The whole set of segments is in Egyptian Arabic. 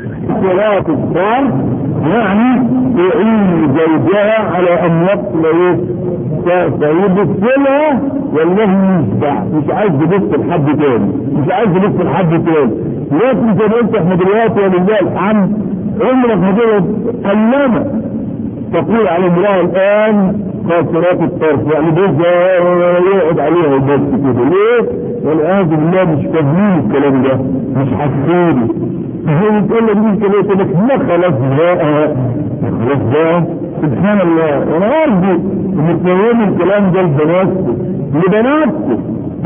صلاة الصار يعني تعين زوجها على ان يقتل ايه فيبص لها والله يشبع مش عايز يبص لحد تاني مش عايز يبص لحد تاني لكن زي ما قلت احنا دلوقتي ولله الحمد عمرك ما تقعد قلمه تقول على امرأة الآن قاصرات الطرف يعني جوزها يقعد عليها وبس كده ليه؟ والعياذ بالله مش فاهمين الكلام ده مش حاسين هي تقول لك مين كده يقول لك ما خلاص بقى خلاص بقى سبحان الله انا ارجو ان تفهموا الكلام ده لبناتكم لبناتكم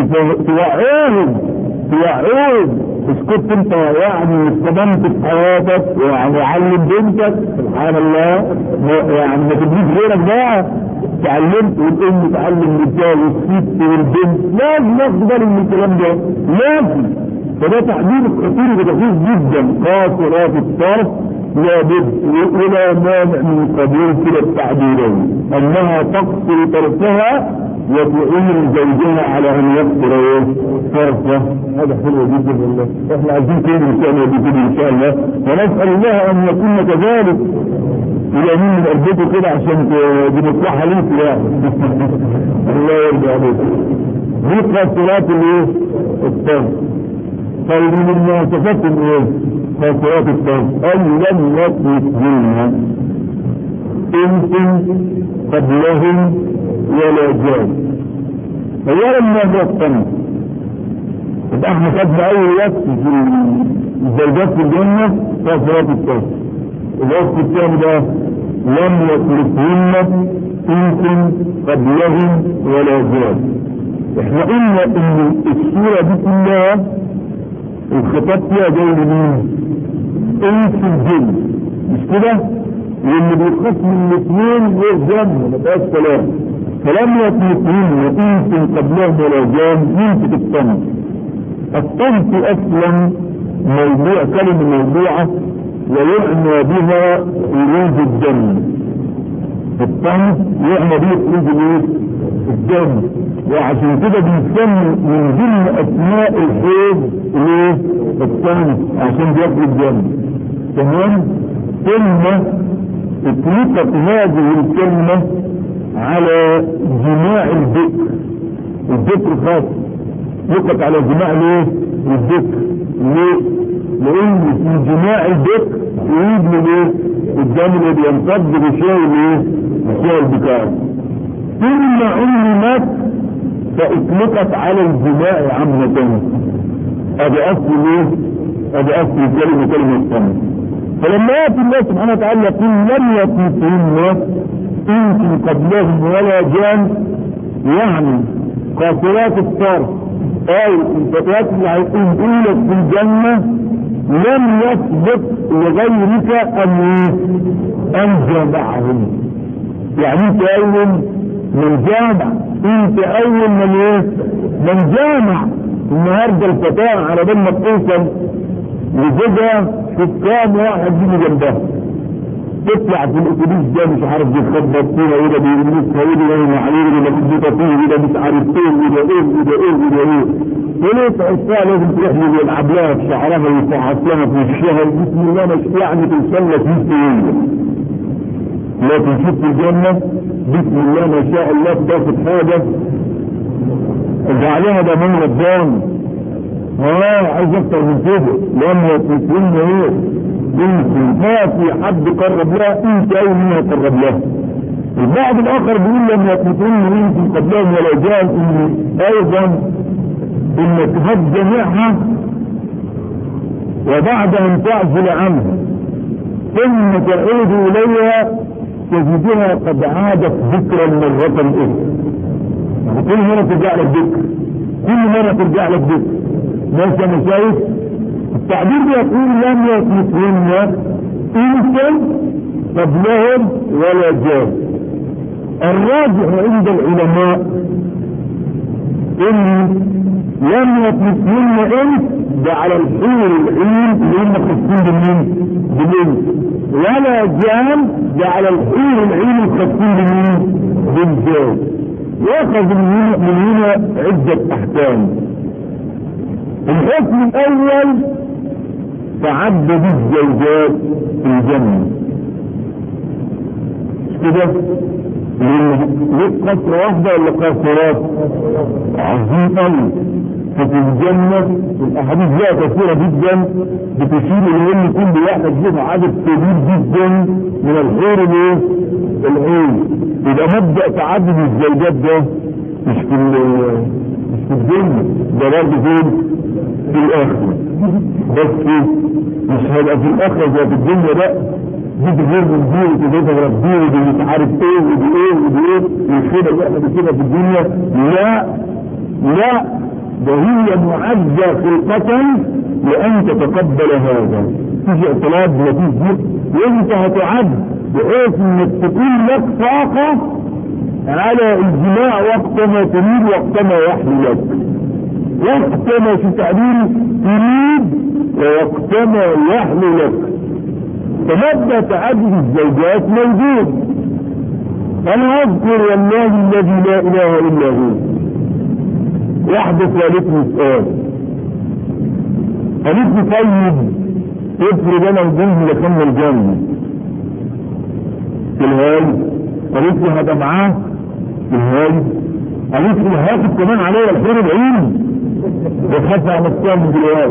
توعيهم توعيهم اسكت انت يعني اصطدمت في حياتك يعني علم بنتك سبحان الله يعني ما تبنيش غيرك بقى تعلمت والام تعلم الرجال والست والبنت لازم ناخد بالك من الكلام ده لازم فده تحديد خطير ودقيق جدا قاصرات الطرف لابد ولا مانع من قبول كلا التعبيرين انها تقصر طرفها وتعين زوجها على ان يقصر ايه طرفه هذا حلو جدا والله احنا عايزين كده ان شاء الله كده ان شاء الله ونسال الله ان يكون كذلك الى مين من قلبكم كده عشان دي مصلحه ليك يعني الله يرضى عليك دي قاصرات الايه الطرف طيب من المواصفات الايه قاصرات الطرف اي لم يطلقهن انس قبلهم ولا جاز اولا ما هو الطمس يبقى احنا خدنا اول وقت في الزوجات في الجنه قاصرات الطرف الوقت الثاني ده لم يطلقهن انس قبلهم ولا جاز احنا قلنا ان السوره دي كلها الخطاب فيها جاي لمين؟ انس الجن مش كده؟ واللي بيخاف من الاثنين غير جنة ما بقاش كلام فلم يطلقهن انس قبلهم ولا جان يمسك الطمس الطمس اصلا موضوع كلمه موضوعه ويعنى بها خروج الدم الطمس يعنى به خروج الايه؟ الدم وعشان كده بنسمي من ضمن اسماء الحيض ايه؟ الطمس عشان بياخد الدم تمام؟ ثم اطلقت هذه الكلمة على جماع الذكر الذكر خاص يطلق على جماع ليه؟ الذكر ليه؟ لان في جماع الذكر يريد من ايه؟ الدم اللي بيمتد بشيء الايه؟ بشيء البكار ثم علمت فاطلقت على الجماع عامة ادي اصل ايه؟ ادي اصل الكلمة كلمة الصمت فلما ياتي الله سبحانه وتعالى يقول لم يطلقهن انس قبلهم ولا جان يعني قاصرات الطرف اي الفتيات اللي هيكون اولى في الجنه لم يسبق لغيرك ان ان جامعهم يعني انت اول من جامع انت اول من ايه من جامع النهارده الفتاه على بال ما توصل لزوجها شوف كام واحد يجي جنبها تطلع في الاتوبيس ده مش عارف بيتخبط فيها ايه ده بيلمسها ايه ده ايه عليه ده بيتبقى فيه ايه ده مش عارف ايه ده ايه ده ايه ده ايه وليه تحسها لازم تروح له يلعب لها في شعرها ويفحص لها في وشها بسم الله مش يعني توصل لك مثل ايه لكن شفت الجنة بسم الله ما شاء الله تاخد حاجة اجعلها ده من ربان اه عايز اكتر من كده لما يكون ايه يمكن ما في حد قرب لها انت اول مين يقرب لها البعض الاخر بيقول لما يكون يمكن قبلهم ولا جاء ان ايضا ان تهد جميعها وبعد ان تعزل عنها ثم تعود اليها تجدها قد عادت ذكرا مرة اخرى كل مرة ترجع لك ذكر كل مرة ترجع لك ذكر ماشي انا شايف التعبير بيقول لم يطلقهن انس قبلهم ولا جاز الراجح عند العلماء ان لم يطلقهن انس ده على الحور العين اللي هم خاصين بالمين؟ بالانس ولا جان ده على الحور العين الخاصين بالمين؟ بالجاز ياخذ من هنا من هنا عدة احكام الحكم الاول تعدد الزوجات في الجنة مش كده ليه قصر واحدة ولا قصرات عظيم قوي ففي الجنة الأحاديث بقى كثيرة جدا بتشير إلى إن كل واحد له عدد كبير جدا من الحور الايه؟ العين يبقى مبدأ تعدد الزوجات ده مش في مش في الدنيا ده برضه فين؟ في الآخرة بس مش هيبقى في الآخرة زي في الدنيا بقى دي غير من دي ودي تضرب دي ودي مش عارف ايه ودي ايه ودي ايه وكده بقى كده في الدنيا لا لا ده هي معزة خلقة لأن تتقبل هذا تيجي اعتراض لطيف دي وانت هتعد بحيث انك تكون لك طاقة على الجماع وقت ما تريد وقت ما يحلو لك وقت ما في تعبير تريد ووقت ما يحلو لك فمبدا تعدد الزوجات موجود انا اذكر والله الذي لا اله الا هو واحدة سألتني سؤال قالت لي طيب افرض انا وجوزي دخلنا الجنة في الهاي قالت لي هبقى معاه في الهاي قالت لي هاخد كمان عليا الحور العين بخاف على نفسها من دلوقتي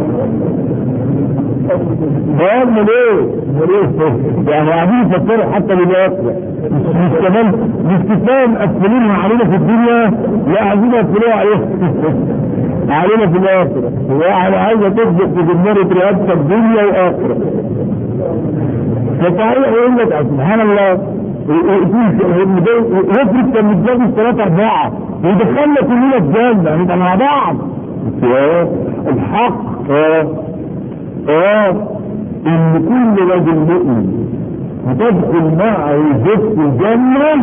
قال ليه؟ ليه؟ يعني قاعدين يفكروا حتى بالآخرة مش مش كمان مش كفاية مقفلينها علينا في الدنيا لا عايزين يقفلوها علينا علينا في الآخرة واحد عايزة تثبت في جمهورة رئاسة الدنيا والآخرة فتعالى يقول لك سبحان الله يفرق كان متجوز ثلاثة أربعة ويدخلنا كلنا الجنة نبقى مع بعض الحق اه اه ان كل رجل مؤمن هتدخل معه زفت الجنة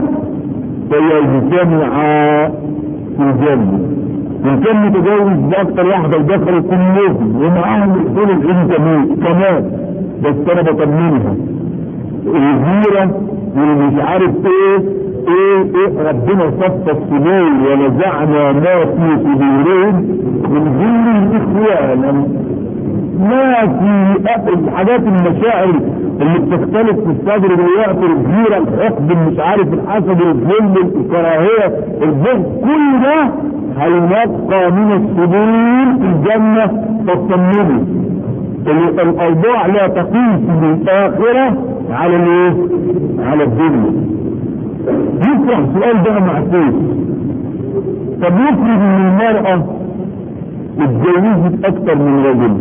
فيجتمعا في الجنة وان كان متجوز باكتر واحدة ودخلوا كلهم ومعاهم الحلول الانتمي كمان بس انا بطمنها الغيرة والمش عارف ايه ايه ايه ربنا صف الصدور ونزعنا ما في صدورهم من ذل الاخوان ما في الحاجات المشاعر اللي بتختلف في الصدر دلوقتي الغيرة الحقد مش عارف الحسد الظلم الكراهية البغض كل ده هينقى من الصدور في الجنة فاطمنوا الاوضاع لا تقيس بالاخرة على الايه؟ على الدنيا يطرح سؤال بقى معكوس طب يفرض ان المرأة اتجوزت اكتر من رجل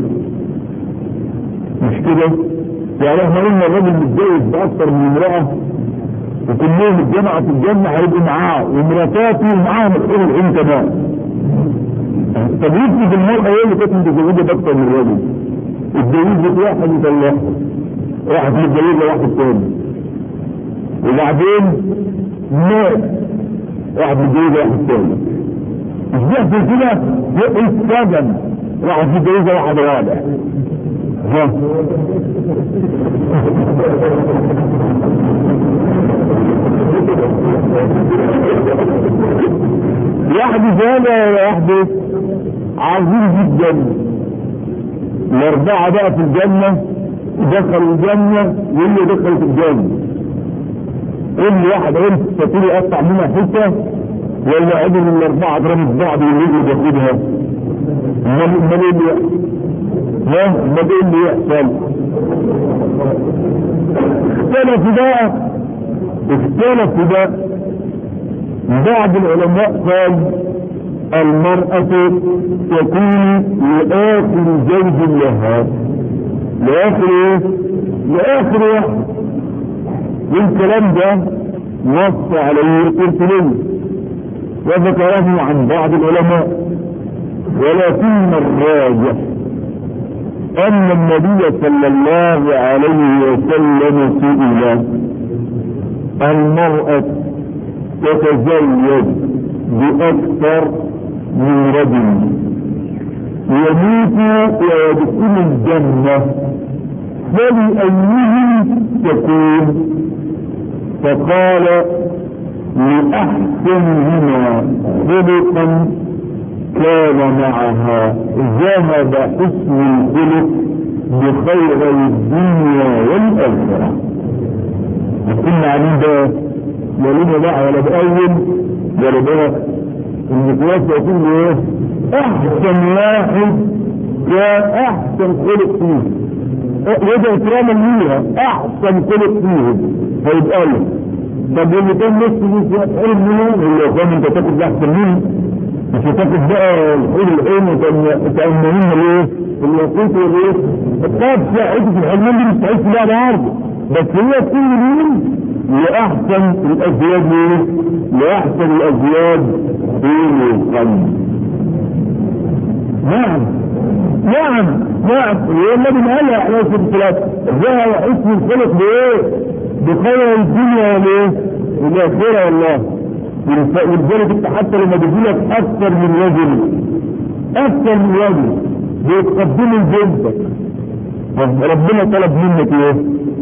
مش كده يعني احنا قلنا الراجل متجوز باكتر من امرأة وكلهم اتجمعوا في الجنة هيبقوا معاه ومراتاته ومعاهم الحور العين كمان طب يفرض المرأة هي اللي كانت متجوزة باكتر من رجل اتجوزت واحد وطلقها واحد متجوزة واحد تاني وبعدين مات واحد متجوزة واحد تاني مش بيحصل كده اتسجن واحد متجوزة واحد رابع ها واحد هذا واحد عظيم جدا الاربعة بقى في الجنة دخلوا الجنة واللي دخلوا في الجنة كل واحد قلت ستيري اقطع منها حتة ولا عدل الاربعة ضربوا في بعض واللي بياخدها امال ايه اللي يحصل؟ ها امال ايه اللي يحصل؟ اختلفوا بقى اختلفوا بقى بعض العلماء قال المرأة تكون لآخر زوج لها لآخر ايه؟ لآخر واحد والكلام ده نص عليه القرطبي وذكره عن بعض العلماء ولكن الراجح أن النبي صلى الله عليه وسلم سئل المرأة تتزوج بأكثر من رجل يموت ويدخل الجنة فلأيهم تكون فقال لأحسنهما خلقا كان معها ذهب حسن الخلق بخير الدنيا والآخرة كنا عاملين ده لا لنا بقى ولا بأول ولا بقى المقياس يقول ايه احسن واحد كان احسن خلق فيه يدعو كراما ليها احسن خلق فيهم هيبقى له طب واللي كان نفسه مش حلم منهم اللي كان انت تاخد احسن منه مش هتاخد بقى الحور العين وتأمنين الايه الوقوت والايه الطاب ساعته في الحلمان دي مستعد بقى العرض بس هي كل مين لأحسن الأزواج ايه لأحسن الأزواج في القلب نعم نعم نعم النبي قال عليه الصلاه والسلام ذهب اسم الخلق بايه؟ بخير الدنيا والايه؟ والاخره والله ولذلك انت حتى لما بيجي لك اكثر من رجل اكثر من رجل بيتقدموا لبنتك ربنا طلب منك ايه؟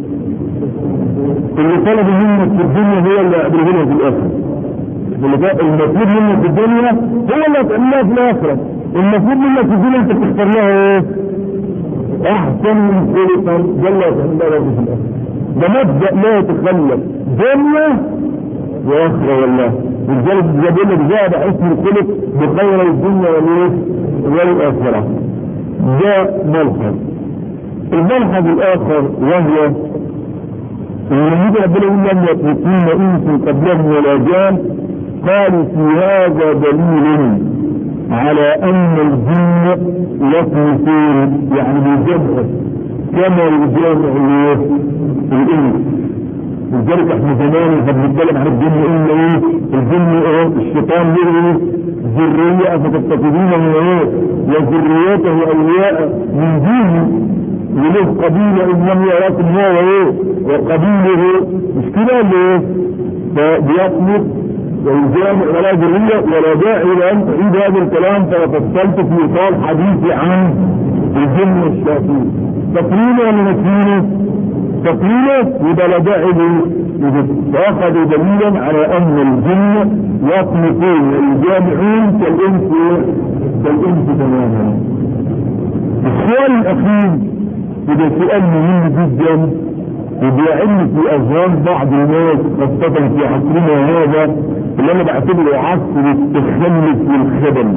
اللي طلب منك في الدنيا هو اللي هيقابله لك في الاخره المطلوب منك في الدنيا هو اللي هتعملها في الاخره المفروض منك في الدنيا انت بتختار لها ايه؟ احسن من خلقا جل وعلا في الاخره ده مبدا لا يتخلف دنيا واخره والله ولذلك بيقول لك زاد اسم الخلق بخير الدنيا والايه؟ والاخره ده ملحظ الملحظ الاخر وهو لما يجي ربنا يقول لم يتركون انس قبلهم ولا جان قالوا في هذا دليل على ان الجن يطمسون يعني بيجمع كما يجمع الانس لذلك احنا زمان احنا بنتكلم عن الجن قلنا ايه الجن ايه الشيطان له ذرية فتتخذون من ايه وذريته اولياء من دونه وله قبيلة ان لم يراكم هو وايه وقبيله مش كده اللي ايه فبيطلب ويجامع ولا ذرية ولا داعي الى ان تعيد هذا الكلام ففصلت في اطار حديثي عن الجن والشياطين تقريبا ولا نسينه تقليله يبقى لا داعي فاخذوا دليلا على ان الجن يطلقون ويجامعون كالانس كالانس تماما السؤال الاخير وده سؤال مهم جدا وبيعم في اذهان بعض الناس خاصة في عصرنا هذا اللي انا بعتبره عصر التخلف والخبل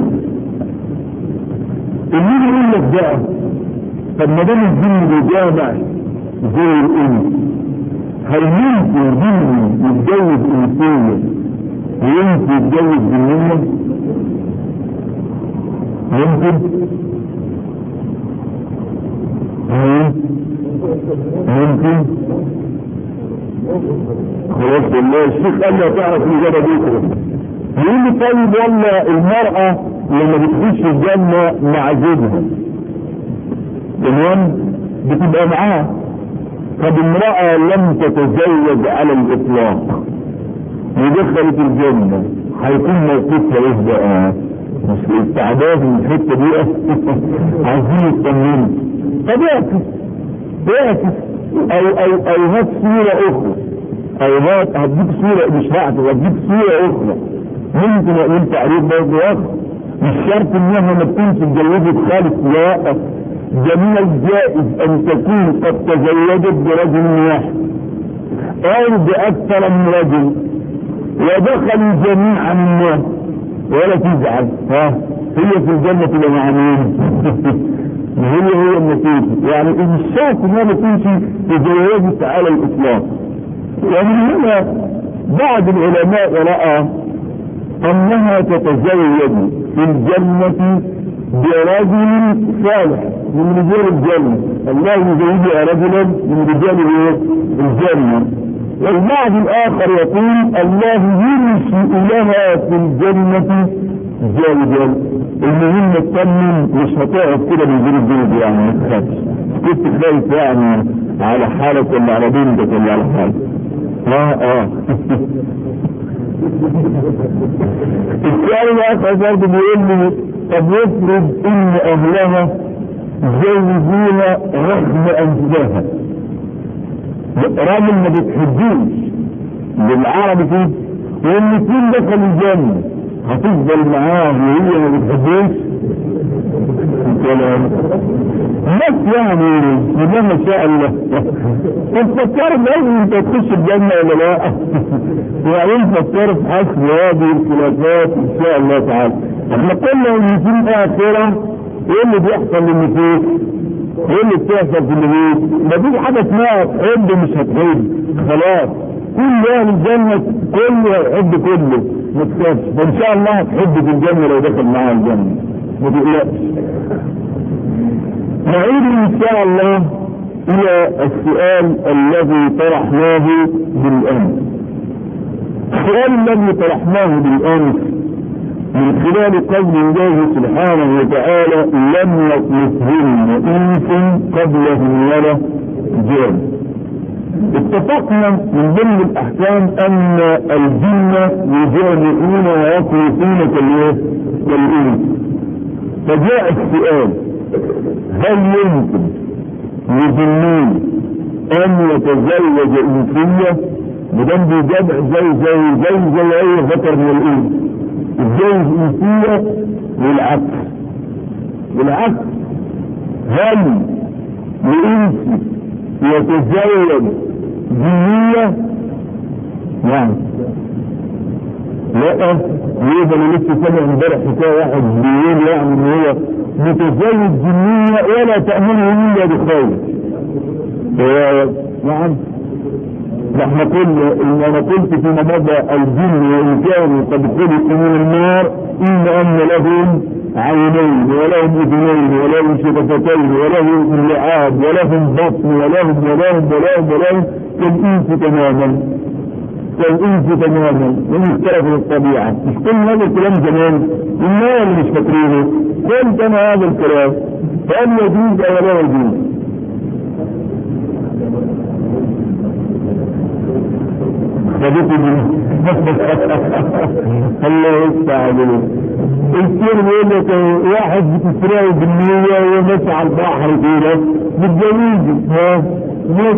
اللي يقول لك بقى طب ما دام الجن بيجامع زي الانس هل ممكن جن يتجوز انسية وانس يتجوز جنية ممكن ممكن خلاص والله الشيخ قال لي تعرف الاجابه دي كده يقول لي طيب والله المرأة لما بتخش الجنة مع زوجها تمام بتبقى معاه طب امرأة لم تتزوج على الاطلاق ودخلت الجنة هيكون موقفها ايه بقى مش التعداد من الحتة دي عايزين يطمنوا طب اعكس اعكس او او او هات صورة اخرى او هات هديك صورة مش هعكس هديك صورة اخرى ممكن اقول تعريف برضه اخر مش شرط انها ما تكونش اتجوزت خالص لا ده من الجائز ان تكون قد تزوجت برجل واحد او باكثر من رجل ودخلوا جميعا النار ولا تزعل ها هي في الجنة تبقى مع مين؟ هي هي النتيجة يعني مش شرط انها ما تكونش تزوجت على الاطلاق ومن هنا بعض العلماء رأى انها تتزوج في الجنة برجل صالح من رجال الجنة الله يزوجها رجلا من رجال الجنة والبعض الاخر يقول الله ينشئ لها في الجنة زوجا المهم تطمن مش هتقعد كده من غير الزوج يعني ما تخافش كنت خايف يعني على حالك ولا على بنتك ولا على حالك اه اه السؤال الاخر برضه بيقول لي طب يفرض ان اهلها زوجوها رغم انفسها راجل ما بتحبوش بالعربي كده والاثنين دخلوا الجنة هتفضل معاه وهي ما بتحبوش كلام بس يعني بما ما شاء الله انت فكرت لازم انت تخش الجنة ولا لا وبعدين فكر في حسب هذه الخلافات ان شاء الله تعالى احنا قلنا ان في الاخرة ايه اللي بيحصل للنفوس ايه اللي بتحصل في النفوس مفيش حاجة اسمها تحب مش هتحب خلاص كل اهل الجنة كله هيحب كله ما تخافش فان شاء الله هتحب في الجنة لو دخل معاها الجنة ما تقلقش نعيد ان شاء الله الى السؤال الذي طرحناه بالامس السؤال الذي طرحناه بالامس من خلال قول الله سبحانه وتعالى لم يطلبهن انس قبلهم ولا جان اتفقنا من ضمن الاحكام ان الجن يجامعون ويخلصون كالانس فجاء السؤال هل يمكن للجنين ان يتزوج انسية مدام بيجمع زي زي زي زي اي ذكر من الانس يتجوز انسية والعكس بالعكس هل لانسي يتزوج جنية نعم لا يبقى انا لسه سامع امبارح حكايه واحد بيقول يعني ان هو متزوج جنية ولا تأمنه الا بخير نعم احنا قلنا ان انا قلت فيما مضى الجن وان كانوا قد خلقوا من النار الا ان لهم عينين ولهم اذنين ولهم شفتين ولهم لعاب ولهم بطن ولهم ولهم ولهم ولهم كالانس تماما كالانس تماما من اختلفوا الطبيعه مش كل هذا الكلام زمان الناس اللي مش فاكرينه قلت انا هذا الكلام فهل يجوز او لا يجوز خدته منه الله يستعجل الكثير بيقول لك واحد بتسرقه بالنية وماشي على البحر كده متجوزه ها بس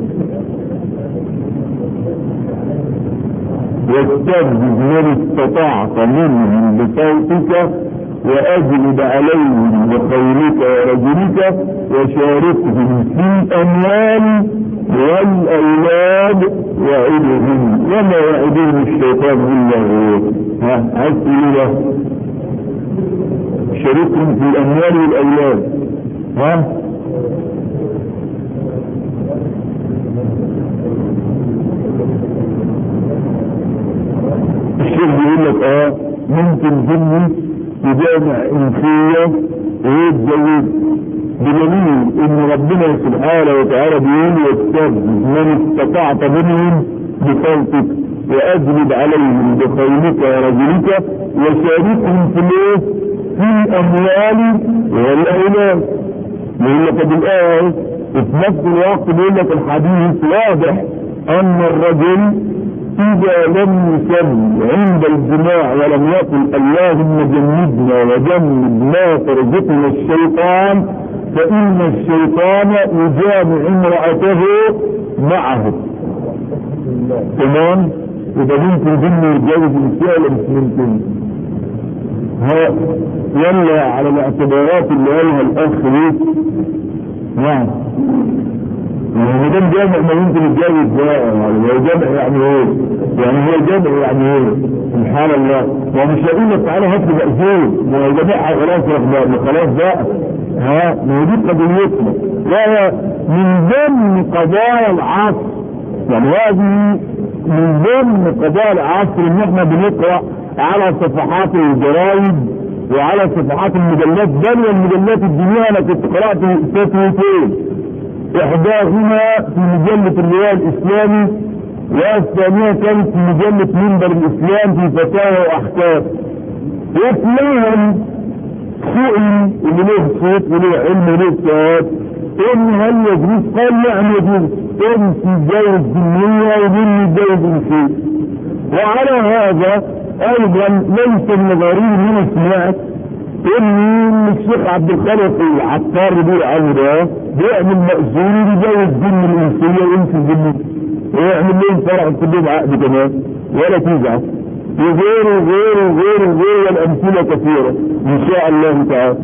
واستفزز من استطعت منهم بصوتك واجلب عليهم بخيرك ورجلك وشاركهم في الاموال والاولاد وعدهم وما يعدهم الشيطان الا هو ها عايز تقول ايه شاركهم في الاموال والاولاد ها الشيخ بيقول لك اه ممكن جني يجامع انسيه ويتزوج بدليل ان ربنا سبحانه وتعالى بيقول واستفزز من استطعت منهم بصوتك واجلب عليهم بخيلك ورجلك وشاركهم في الايه؟ في الاموال والاولاد يقول لك بالايه في نفس الوقت بيقول لك الحديث واضح ان الرجل إذا لم يسل عند الجماع ولم يقل اللهم جنبنا وجنب ما ترزقنا الشيطان فإن الشيطان يجامع امرأته معه تمام إذا ممكن جن يتجوز النساء ولا مش ممكن ها ولا على الاعتبارات اللي قالها الأخ دي نعم ما دام جامع ما يمكن يتجوز بقى يعني هو جامع يعني ايه؟ يعني هو جامع يعني ايه؟ سبحان الله هو مش هيقول لك تعالى هات لي مأذون ما هو جامعها خلاص بقى خلاص بقى ها ما هي دي قضيتنا لا من ضمن قضايا العصر يعني هذه من ضمن قضايا العصر ان احنا بنقرا على صفحات الجرايد وعلى صفحات المجلات بل والمجلات الدينيه انا كنت قرات فتوتين احداهما في مجلة الرواية الاسلامي والثانية كانت في مجلة منبر الاسلام في فتاوى واحكام واثنين سئل اللي له صوت وله علم وله اجتهاد ان هل يجوز قال نعم يجوز ان تتجوز بالنية ومن يتجوز انسيه وعلى هذا ايضا ليس من الغريب من سمعت ان الشيخ عبد الخالق العطار بيقول عنه ده بيعمل مأذون بيجوز جن الانسيه وانس الجن ويعمل لهم فرع كلهم عقد كمان ولا تزعل وغيره وغيره وغيره وغيره والامثله كثيره ان شاء الله تعالى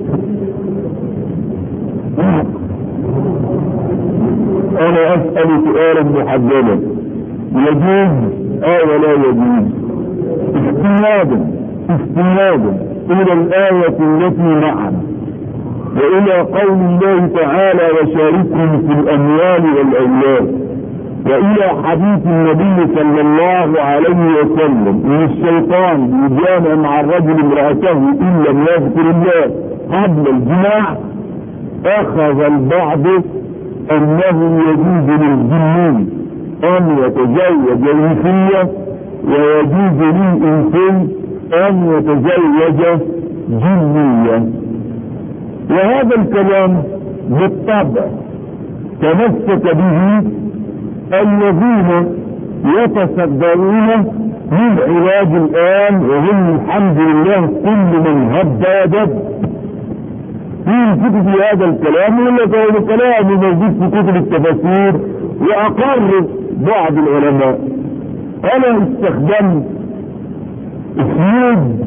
انا اسال سؤالا محددا يجوز او ولا يجوز استنادا استنادا الى الايه التي معنا والى قول الله تعالى وشاركهم في الاموال والاولاد والى حديث النبي صلى الله عليه وسلم ان الشيطان يجامع مع الرجل امرأته ان لم يذكر الله قبل الجماع اخذ البعض انه يجوز للجنين ان يتزوج الانسية ويجوز للانسي ان يتزوج جنيا وهذا الكلام بالطبع تمسك به الذين يتصدرون من علاج الآن وهم الحمد لله كل من هب ودب يمسك في هذا الكلام ولا هذا الكلام موجود في كتب التفاسير وأقر بعض العلماء أنا استخدمت اسلوب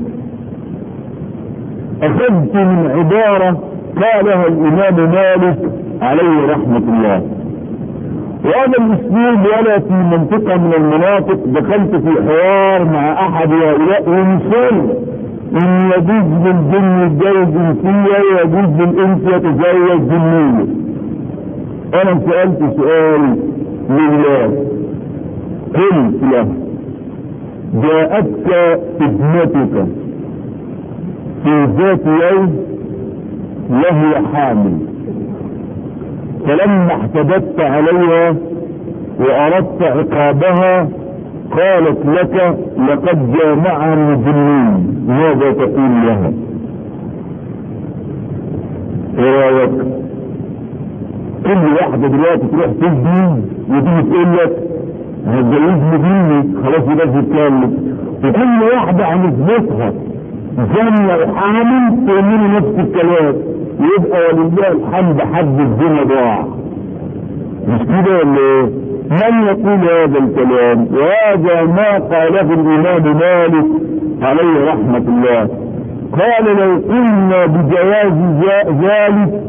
أخذت من عبارة قالها الإمام مالك عليه رحمة الله وهذا الاسلوب ولا في منطقة من المناطق دخلت في حوار مع احد هؤلاء ومثال ان يجوز للجن يتجوز انسية ويجوز للانس يتزوج جنية انا سألت سؤال لله قلت له جاءتك ابنتك في ذات يوم وهي حامل فلما احتدت عليها واردت عقابها قالت لك لقد جامعني جنين ماذا تقول لها ايه رايك كل واحده دلوقتي تروح تزني وتيجي تقول لك هتجوزني جني خلاص يبقى تتكلم وكل واحده عن اثباتها زنة وحامل تقول نفس الكلام يبقى ولله الحمد حد الزنا ضاع مش كده ولا ايه؟ من يقول هذا الكلام وهذا ما قاله الامام مالك عليه رحمة الله قال لو قلنا بجواز ذلك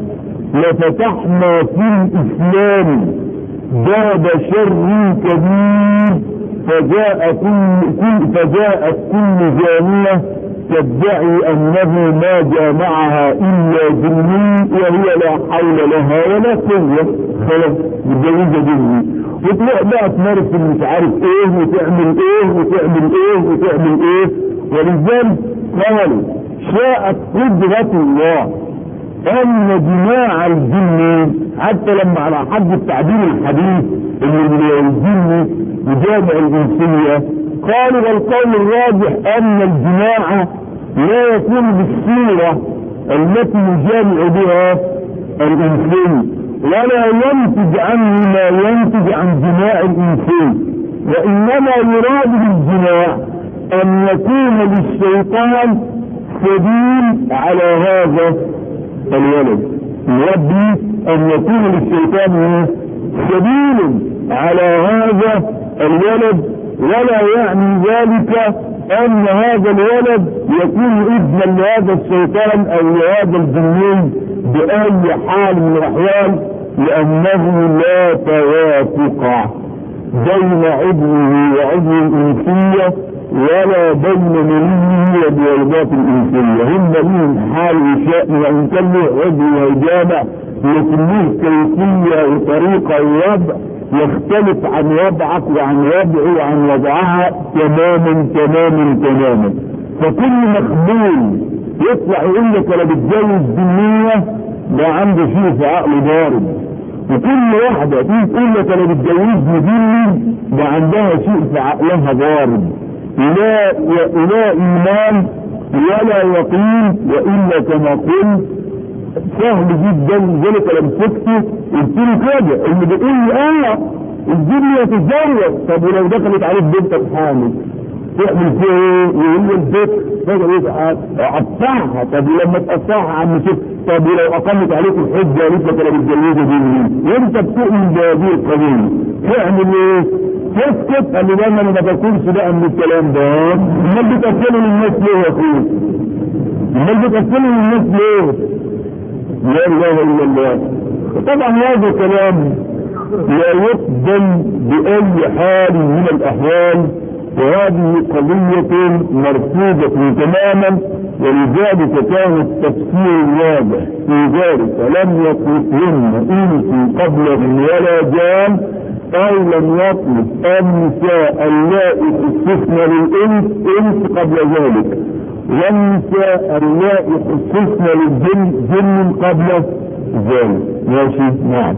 لفتحنا في الاسلام باب شر كبير فجاء كل, كل فجاءت كل جانية تدعي انه ما جامعها الا جني وهي لا حول لها ولا قوة خلاص متجوزة جني وتروح بقى تمارس مش عارف ايه وتعمل ايه وتعمل ايه وتعمل ايه ولذلك قالوا شاءت قدرة الله ان جماع الجن حتى لما على حد التعبير الحديث ان الجن يجامع الانسية قالوا والقول الراجح ان الجماع لا يكون بالصورة التي يجامع بها الانسان ولا ينتج عنه ما ينتج عن جماع الانسان وانما يراد بالجماع ان يكون للشيطان سبيل على هذا الولد يربي ان يكون للشيطان سبيل على هذا الولد ولا يعني ذلك ان هذا الولد يكون ابنا لهذا الشيطان او لهذا الجنين باي حال من الاحوال لانه لا توافق بين عضوه وعضو الانسيه ولا بين منيه وبوالدات الانسيه هم لهم حال وشأن وان كان له عضو وجامع لكن له كيفيه وطريقه ووضع يختلف عن وضعك وعن وضعه وعن وضعها تماما تماما تماما فكل مقبول يطلع يقول لك انا بتجوز بالنية ده عنده شيء في عقله ضارب وكل واحدة تيجي تقول لك انا بتجوزني ديني ده عندها شيء في عقلها ضارب لا لا ايمان ولا يقين والا كما قلت سهل جدا ذلك لما مسكته قلت له كده اللي بيقول لي اه الدنيا يتزوج طب ولو دخلت عليك بنتك حامل تعمل فيها ايه؟ يقول لي البيت فجأة يبقى قطعها طب ولما تقطعها عم شوف طب ولو اقامت عليك الحجة قالت لك انا متجوزة دي منين؟ وانت بتؤمن بهذه القضية تعمل ايه؟ تسكت قال لي لا انا ما باكلش بقى من الكلام ده امال بتاكلوا للناس ليه يا اخويا امال بتاكلوا للناس ليه لا اله الا الله طبعا هذا كلام لا يقبل باي حال من الاحوال وهذه قضية مرفوضة تماما ولذلك كان التفسير الواضح في ذلك لم يطلقهن انس قبلهم ولا جان او لم يطلق النساء اللائي خصصن للانس انس قبل ذلك والنساء اللائي خصصن للجن جن قبل ذلك ماشي نعم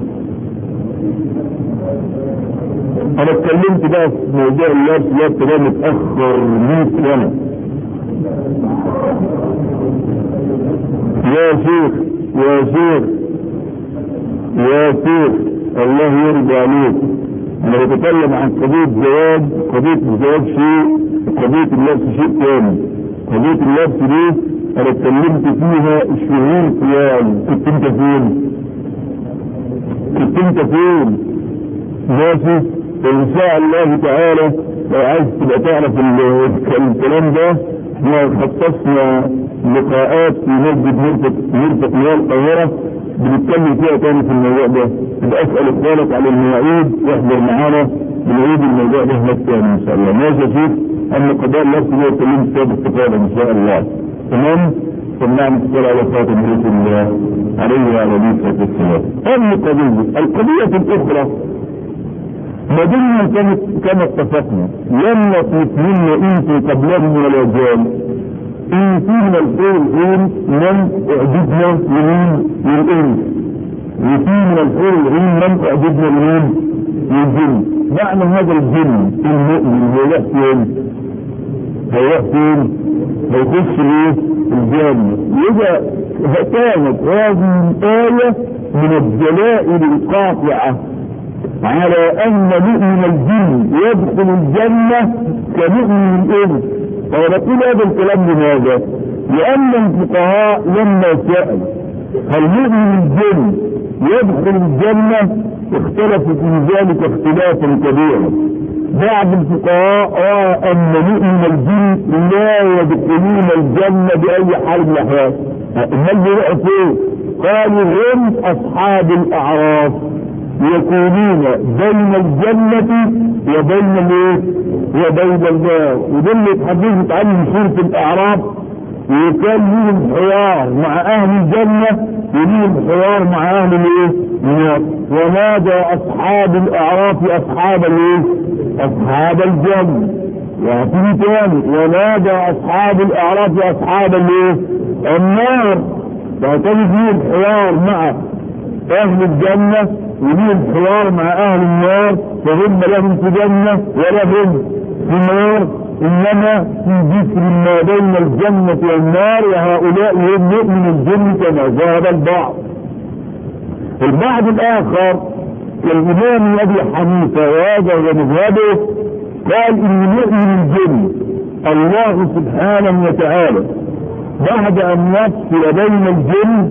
انا اتكلمت بقى في موضوع اللبس اللبس ده متاخر 100 سنه يا شيخ يا شيخ يا شيخ الله يرضى عليك انا بتكلم عن قضيه زواج قضيه الزواج شيء قضيه اللبس شيء ثاني قضيه اللبس دي انا اتكلمت فيها شهور طوال كنت انت فين؟ كنت انت فين؟ ماشي ان شاء الله تعالى لو عايز تبقى تعرف الكلام ده احنا خصصنا لقاءات في مسجد مرفق مرفق مياه القاهرة بنتكلم فيها تاني في الموضوع ده يبقى اسأل اخوانك على المواعيد يحضر معانا بنعيد الموضوع ده هناك تاني ان شاء الله ماشي يا شيخ اما قضاء النفس ده اتكلمت فيها باستفاضة ان شاء الله تمام سمعنا الصلاة على خاتم رسول الله عليه وعلى اله الصلاة والسلام هذه قضية القضية الأخرى ما دمنا كانت كما اتفقنا لم نطلق منا انت قبلهم ولا جان ان في من الخير العين من اعجبنا لمين للانس وفي من الخير العين من اعجبنا لمين للجن معنى هذا الجن المؤمن هو يروح فين؟ هيروح فين؟ هيخش ليه؟ الجنة يبقى كانت هذه الآية من الدلائل القاطعة على ان مؤمن الجن يدخل الجنة كمؤمن الانس فنقول هذا الكلام لماذا لان الفقهاء لما سأل هل مؤمن الجن يدخل الجنة اختلفوا في ذلك اختلافا كبيرا بعض الفقهاء رأى ان مؤمن الجن لا يدخلون الجنة باي حال من الاحوال امال بيروحوا فين قالوا هم اصحاب الاعراف يكونون بين الجنة وبين الايه وبين النار ودول يتحدثوا عن سورة الاعراف وكان لهم حوار مع اهل الجنة وليهم حوار مع اهل الايه النار ونادى اصحاب الاعراف اصحاب الايه اصحاب الجنة وفي تاني ونادى اصحاب الاعراف اصحاب الايه النار فكان فيهم حوار مع اهل الجنة وليهم حوار مع اهل النار فهم لهم في جنة ولا هم في نار انما في ذكر ما بين الجنة والنار وهؤلاء هم مؤمن الجن كما ذهب البعض البعض الاخر كالامام ابي حنيفة وهذا هو مذهبه قال ان مؤمن الجن الله سبحانه وتعالى بعد ان يفصل بين الجن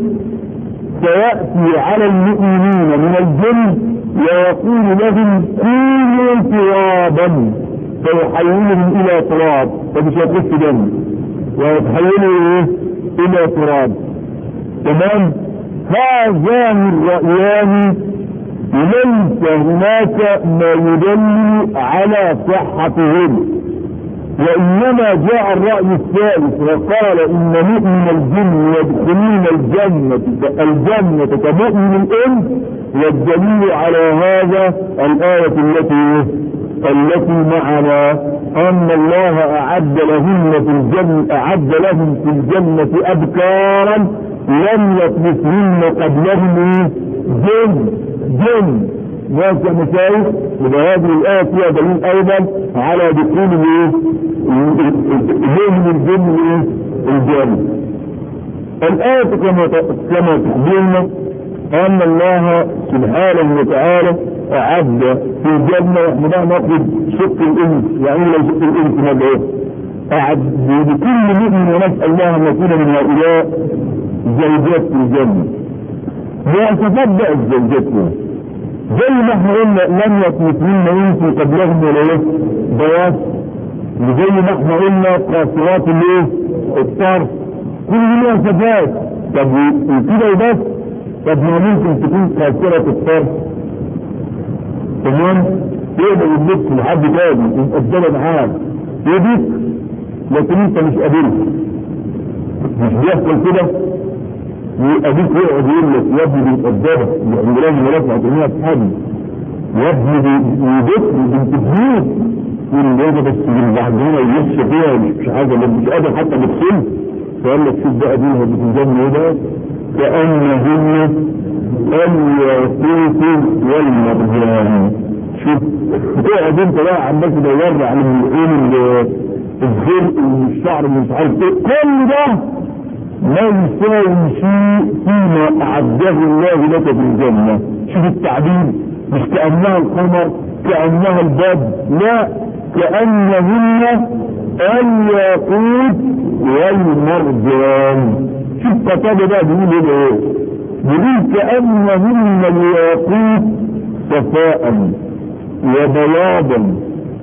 سيأتي على المؤمنين من الجن ويقول لهم كونوا ترابا فيحولهم الى تراب فمش هيخش دم ويتحولوا ايه الى تراب تمام هذان الرأيان ليس هناك ما يدل على صحتهما وإنما جاء الرأي الثالث وقال إن مؤمن الجن يدخلون الجنة الجنة كمؤمن الإنس والدليل على هذا الآية التي التي معنا أن الله أعد لهن في الجنة أعد لهم في الجنة أبكارا لم يطلقهن قبلهم جن جن ماشي يا مشايخ يبقى هذه الآية فيها دليل أيضا على دخول الايه؟ من الجن ايه؟ الجنة. الآية كما كما تخبرنا أن الله سبحانه وتعالى أعد في الجنة احنا بقى ناخد شق الإنس يعني لو شق الإنس ماذا إيه؟ أعد لكل مؤمن ونسأل الله أن يكون من هؤلاء زوجات في الجنة. مواصفات بقى الزوجات زي ما احنا قلنا لم يطمثن انس قبلهم ولا ايه بياض وزي ما احنا قلنا قاصرات الايه الطرف كل دي لها صفات طب وكده وبس طب ما ممكن تكون قاصرة الطرف تمام تقدر اللبس لحد تاني متقدمة معاك يديك لكن انت مش قابلها مش بيحصل كده وابيك يقعد يقول لك يا ابني بيتقدمها يعني لازم يرفع ترميها في حد يا ابني بيدك بنت بيوت يقول له بس بعدين يمشي فيها مش حاجه مش قادر حتى بالسن فقال لك شوف بقى دي بتنجم ايه ده كانهن الياقوت والمرجان شوف تقعد انت بقى عمال تدور على العين الزرق والشعر اللي مش عارف ايه كل ده لا يساوي شيء فيما اعده الله لك في الجنه شوف التعبير مش كانها القمر كانها الباب لا كانهن الياقوت والمرجان شوف قتاده بقى بيقول ايه بيقول كانهن الياقوت صفاء وبياضا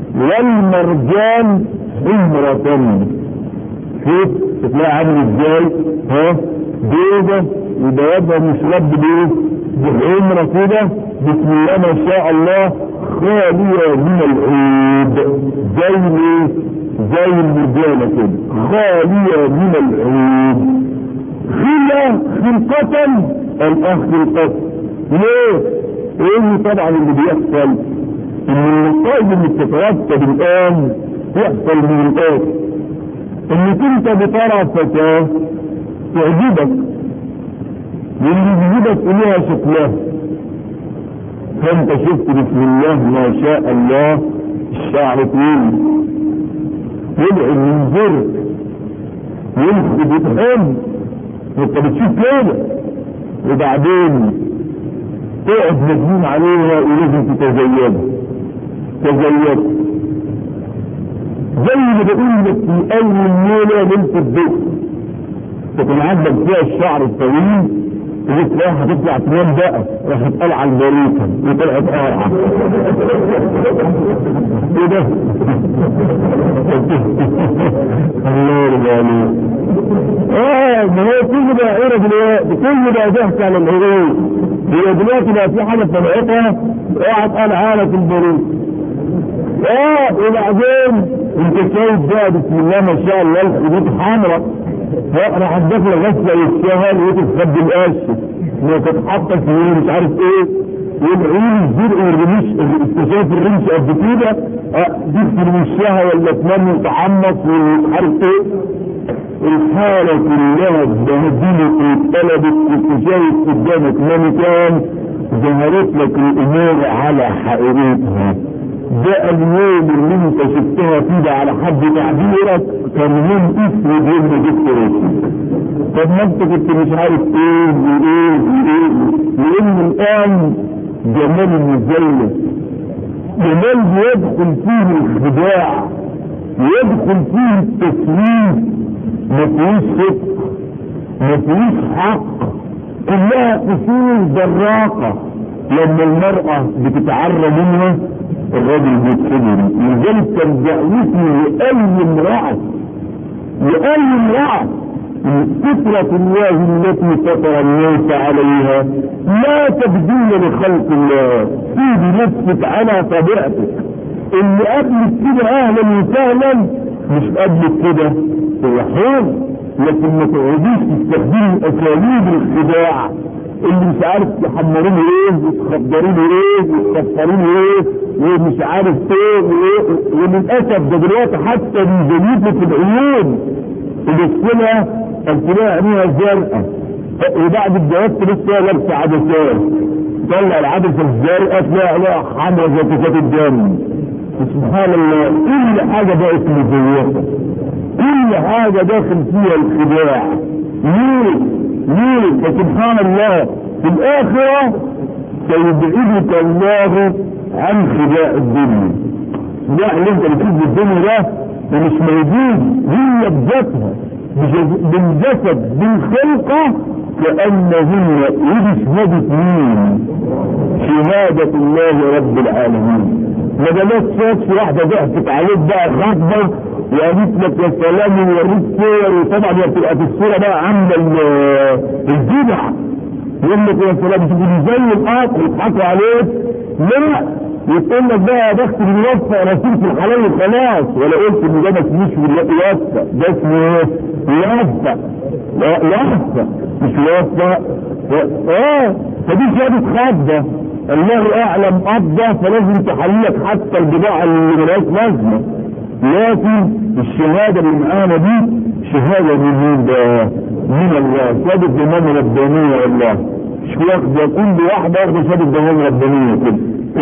والمرجان حمرة شوف تلاقي عامل ازاي ها بيضة وبياضها مش رب بايه بحمرة كده بسم الله ما شاء الله خالية من العيب زي ايه زي المرجانة كده خالية من العيب خلة خلقة الاخ خلقة ليه؟ ايه طبعا اللي بيحصل ان النتائج اللي بتترتب الان يحصل من الآن انك انت بترى فتاة تعجبك واللي يجيبك اليها شكلها فانت شفت بسم الله ما شاء الله الشعر طويل يدعي من زرق يمسك بيتحب انت بتشوف كده وبعدين تقعد مجنون عليها ولازم تتزيد تزيد زي ما بقول لك في اول ليله ليله الضوء تكون عندك فيها الشعر الطويل وقلت رايحه تطلع تنام بقى راحت قلعه البريكه وطلعت قارعه ايه ده؟ الله يرضى عليك اه ما هو كل ده عيره دلوقتي كل ده ضحك على الهروب هي دلوقتي بقى في حاجه طلعتها قاعد قلعه لك البريكه اه وبعدين انت شايف بقى بسم الله ما شاء الله الخدود حمراء راح الدخله غسله والشهر وتتخبي القش ما تتحط في مش عارف ايه والعين الزرق والرموش انت شايف الرمش قد كده دي في وشها ولا تنام وتحمص ومش عارف ايه الحالة كلها اتبهدلت واتقلبت وانت شايف قدامك مانيكان ظهرت لك الامور على حقيقتها ده اليوم اللي انت شفتها فيه ده على حد تعبيرك كان يوم اسود يوم ما جبت راسي طب ما انت كنت مش عارف ايه وايه وايه لان الان جمال المزيف جمال يدخل فيه الخداع يدخل فيه التسليم ما فيهوش صدق ما فيهوش حق كلها قصور براقه لما المرأة بتتعرى منها الراجل بيتسجن لذلك كان دعوتي لأي امرأة لأي امرأة فطرة الله التي فطر الناس عليها لا تبديل لخلق الله سيدي نفسك على طبيعتك اللي قبلك كده اهلا وسهلا مش قبلك كده هو حر لكن ما تقعديش تستخدمي اساليب الخداع اللي مش عارف تحمرين ايه وتخدرين ايه وتكفرين ايه ومش عارف ايه وايه وللاسف ده دلوقتي حتى ميزانيته في العيون السنة التلاقي عينيها زرقاء وبعد الجواز لسه لابسه عدسات طلع العدسه الزرقاء تلاقي عليها حمرا زي كاسات الدم سبحان الله كل حاجه بقت مزيفه كل حاجه داخل فيها الخداع ليه؟ ليه؟ فسبحان الله في الآخرة سيبعدك الله عن خداع الدنيا الخداع اللي انت بتشوف الدنيا ده ده مش موجود هي بذاتها بالجسد بالخلقة كأنهن ودي شهادة مين شهادة الله رب العالمين ما بلاش شاف واحدة ضحكت عليك بقى خطبة وقالت لك يا سلام ووريك صور وطبعا هي بتبقى في الصورة بقى عاملة الجدع يقول لك يا سلام تقول زي القطر يضحكوا عليك لا يقول لك بقى يا بخت بيوفق رسول في الحلال خلاص ولا قلت ان ده مش يوفق ده اسمه ايه؟ يوفق لا يوفق مش يوفق اه فدي شهادة خضة الله اعلم قبضة فلازم تحللك حتى البضاعة اللي ملهاش لازمة لكن الشهادة اللي معانا دي شهادة من مين ده؟ من الله شهادة ضمان ربانية والله مش واخدة كل واحدة واخدة شهادة ضمان ربانية كده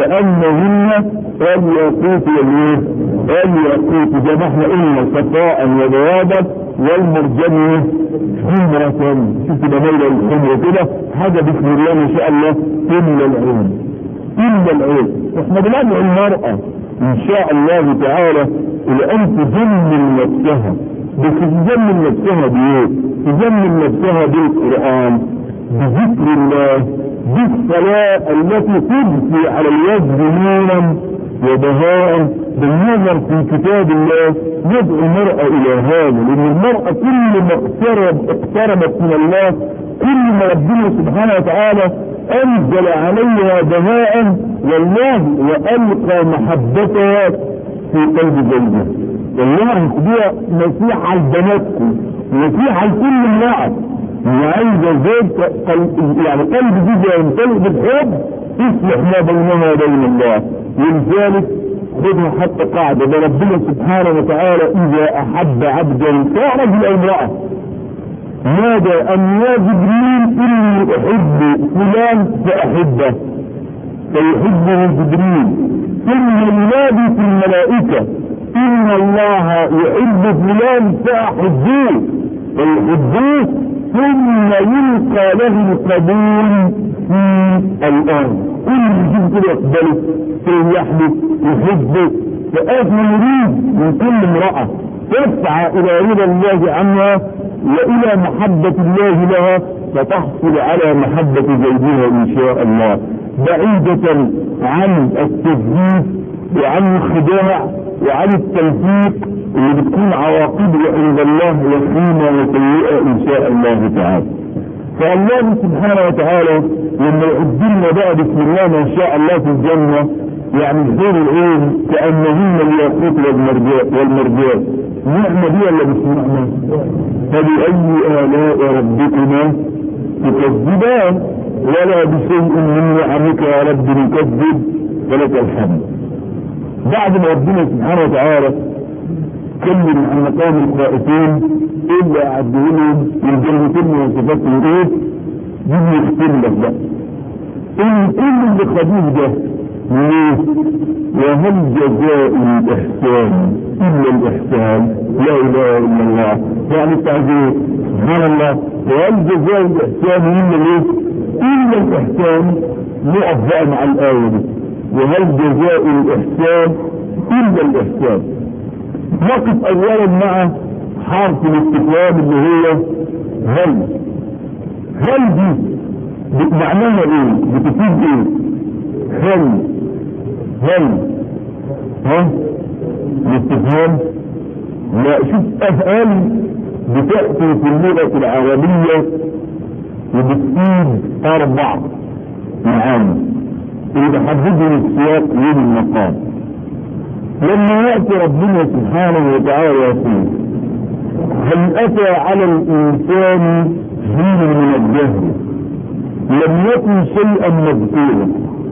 كأنهن الياقوت والايه؟ الياقوت زي ما احنا قلنا صفاء وبياضا والمرجان حمرة شوف كده ميلة الحمرة كده حاجة بسم الله ما شاء الله إلا العين إلا العين احنا بندعو المرأة إن شاء الله تعالى إلى أن تجمل نفسها بس تجمل نفسها بإيه؟ تجمل نفسها بالقرآن بذكر الله بالصلاة التي تبكي على الوجه نورا وبهاء بالنظر في كتاب الله يدعو المرأة إلى هذا لأن المرأة كل ما اقترب اقتربت من الله كل ما ربنا سبحانه وتعالى أنزل عليها بهاء والله وألقى محبتها في قلب زوجها والله دي نصيحة لبناتكم نصيحة لكل امرأة وعايزة زوج قلب يعني قلب زوجها يمتلئ بالحب يصلح ما بينها وبين الله ولذلك خذها حتى قاعدة ده ربنا سبحانه وتعالى إذا أحب عبدا سواء رجل أو امرأة نادى أن يا جبريل إني أحب فلان فأحبه فيحبه جبريل ثم ينادي في الملائكة إن الله يحب فلان فأحبوه فيحبوه ثم يلقى له القبول في الأرض كل يجيب كده يقبله يريح له يحبه فآخر يريد من كل امرأة تسعى إلى رضا الله عنها وإلى محبة الله لها فتحصل على محبة زوجها إن شاء الله بعيدة عن التزييف وعن الخداع وعن التلفيق اللي بتكون عواقبه عند الله وخيمة وسيئة إن شاء الله تعالى فالله سبحانه وتعالى لما يعد لنا بقى بسم الله ما شاء الله في الجنة يعني خير العين كأنهن الياقوت والمرجان والمرجان نعمة دي ولا مش نعمة؟ فبأي آلاء ربكما تكذبان ولا بشيء من نعمك يا رب نكذب ولك الحمد بعد ما ربنا سبحانه وتعالى كلم عن مقام الخائفين الا عدهولهم الجنتين وصفاتهم ايه دي يختم لك بقى ان كل اللي خدوه ده ليه وهل جزاء الاحسان الا الاحسان لا اله الا الله يعني التعزيز سبحان الله وهل جزاء الاحسان الا ليه الا الاحسان نقف بقى مع الايه دي وهل جزاء الاحسان الا الاحسان نقف اولا مع حرف الاستفهام اللي هو هل هل دي معناها ايه بتفيد ايه هل هل ها الاستفهام لا شوف افعال بتأتي في اللغة العربية وبتفيد اربع معاني اللي بحددهم السياق من المقام لما يأتي ربنا سبحانه وتعالى يقول هل أتى على الإنسان حين من الدهر لم يكن شيئا مذكورا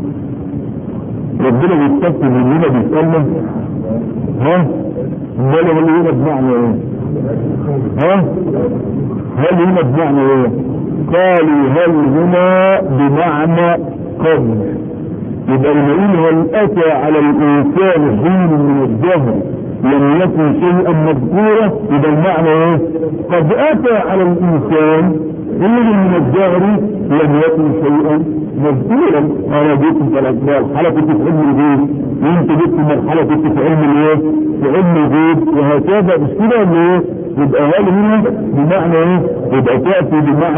ربنا بيستفسر مننا بيسألنا ها امال هل هنا بمعنى ايه ها هل هنا بمعنى ايه قالوا هل هنا بمعنى قبل يبقى لما يقول هل اتى على الانسان حين من الدهر لم يكن شيئا مذكورا يبقى المعنى ايه قد اتى على الانسان حين من الدهر لم يكن شيئا مذكورا انا جيت في الاسباب حلقه في علم الغيب وانت جيت في مرحله كنت في علم الايه في علم الغيب وهكذا مش كده ولا ايه يبقى هل هنا بمعنى ايه يبقى تاتي بمعنى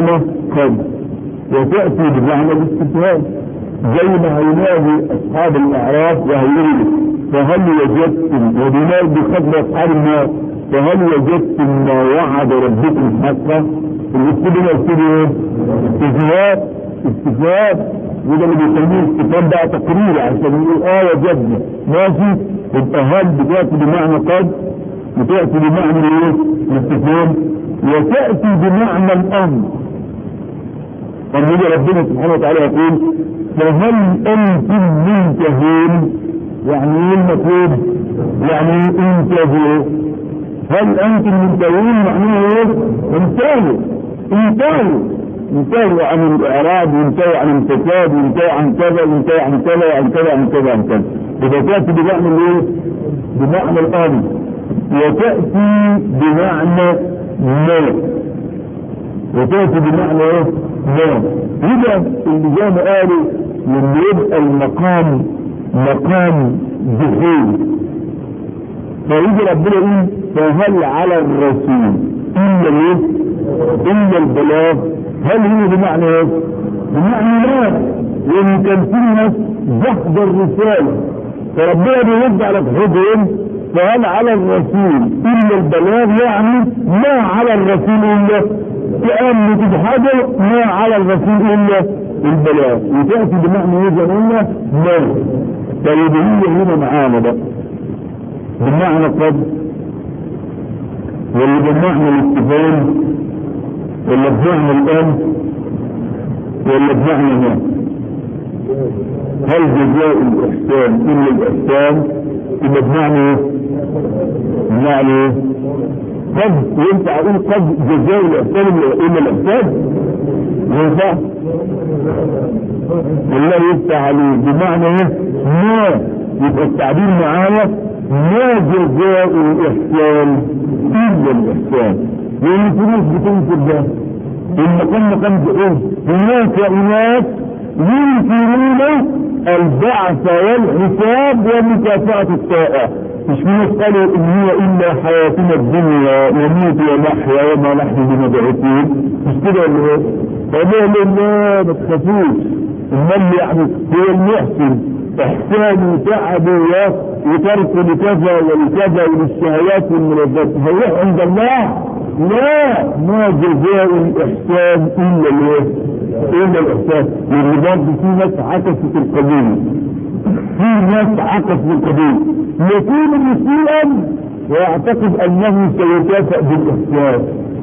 قد وتأتي بمعنى الاستفهام زي ما هينادي أصحاب الأعراف وهيقول فهل وجدتم وبينادي بخطب أصحاب النار فهل وجدتم ما وعد ربكم حقا الاسلوب هنا اسلوب ايه؟ استفهام استفهام وده اللي بيسموه استفهام بقى تقرير عشان يقول اه وجدنا ماشي يبقى هل بتاتي بمعنى قد بتاتي بمعنى ايه؟ الاستفهام وتاتي بمعنى الامر فنيجي ربنا سبحانه وتعالى يقول فهل انتم منتهون يعني ايه المطلوب؟ يعني انتهوا هل انتم منتهون معناه ايه؟ انتهوا انتهوا انتهوا عن الاعراض وانتهوا عن الفساد وانتهوا عن كذا وانتهوا عن كذا وعن كذا وعن كذا وعن كذا اذا تاتي بمعنى ايه؟ بمعنى الامر وتاتي بمعنى ما وتاتي بمعنى ايه؟ ما هنا اللي زي ما قالوا لما يبقى المقام مقام جحيم فيجي ربنا يقول فهل على الرسول الا ايه؟ الا البلاغ هل هي بمعنى ايه؟ بمعنى لا لان كان في ناس جحد الرساله فربنا بيرد على حجهم فهل على الرسول الا البلاغ يعني ما على الرسول الا كأن تجحده ما على الرسول الا البلاغ وتاتي بمعنى ايه زي ما قلنا ما طيب هي هنا معانا بقى بمعنى قد ولا بمعنى الاستفهام ولا بمعنى الان ولا بمعنى ما هل جزاء الاحسان الا الاحسان الا بمعنى ايه؟ بمعنى ايه؟ قد ينفع اقول قد جزاء الاحسان الا الاحسان ينفع والله يفتح عليه بمعنى ايه؟ ما يبقى التعبير معايا ما جزاء الإحسان إلا الإحسان لأن في ناس بتنكر ده المقام مقام جهود هناك أناس ينكرون البعث والحساب ومكافأة الطائع مش من قالوا إن هي إلا حياتنا الدنيا نموت ونحيا وما نحن بمبعوثين مش كده ولا إيه؟ فقالوا لا ما تخافوش المال يعني هو المحسن احسان وتعب وترك لكذا ولكذا وللشهوات والملذات هيروح عند الله لا ما جزاء الاحسان الا الايه؟ الا الاحسان لان برضه في ناس عكست القبيل في ناس عكست القبيل يكون مسيئا ويعتقد انه سيكافئ بالاحسان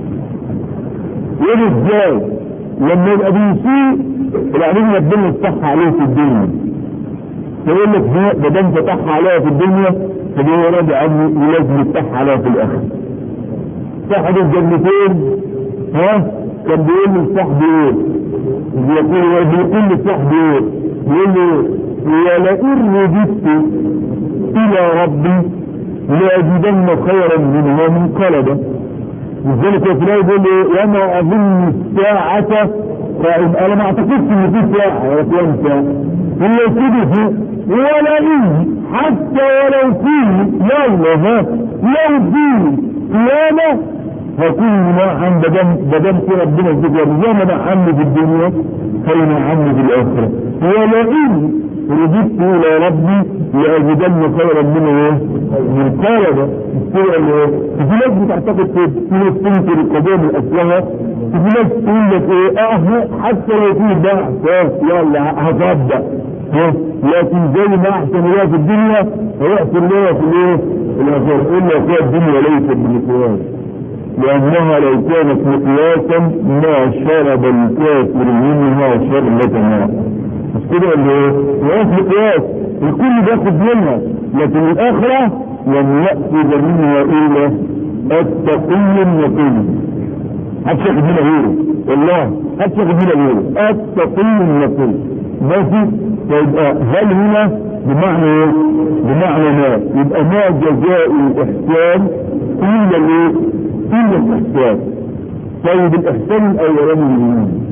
ايه ازاي؟ لما يبقى بيسيء العليم ربنا يفتح عليه في الدنيا يقول لك ما دام فتح عليها في الدنيا فهو راجع عنه ولازم يفتح عليها في الاخره صاحب الجنتين ها كان بيقول لصاحبه ايه؟ بيقول بيقول لصاحبه ايه؟ بيقول له ولئن رددت الى ربي لاجدن خيرا منها منقلبا لذلك في الآية بيقول له وما أظن الساعة قائم أنا ما أعتقدش إن في ساعة ولا قيام ساعة إلا كده ولا إيه حتى ولو فيه يلا ها لو فيه قيامة هكون منعم بدم في ربنا الذكر زي ما نعم في الدنيا هينعم في الآخرة ولئن رددت إلى ربي لأجدن خيرا منه إيه؟ من قالب السورة اللي إيه؟ في ناس بتعتقد كده في ناس تنكر القضية من أصلها في ناس تقول لك إيه أه حتى لو في بعث يلا هصدق لكن زي ما أحسن الله في الدنيا هيحسن الله في الإيه؟ الآخرة إلا في الدنيا ليست بمقياس لأنها لو كانت مقياسا ما شرب الكافر منها شربة ماء مش كده ولا ايه؟ قياس مقياس الكل بياخد منها لكن الآخرة لم يأخذ منها إلا التقي النقي هتاخد منها غيره والله هتاخد منها غيره التقي النقي ماشي فيبقى هل هنا بمعنى ايه؟ بمعنى ما يبقى ما جزاء الإحسان إلا الايه؟ إلا الإحسان طيب الإحسان الأولاني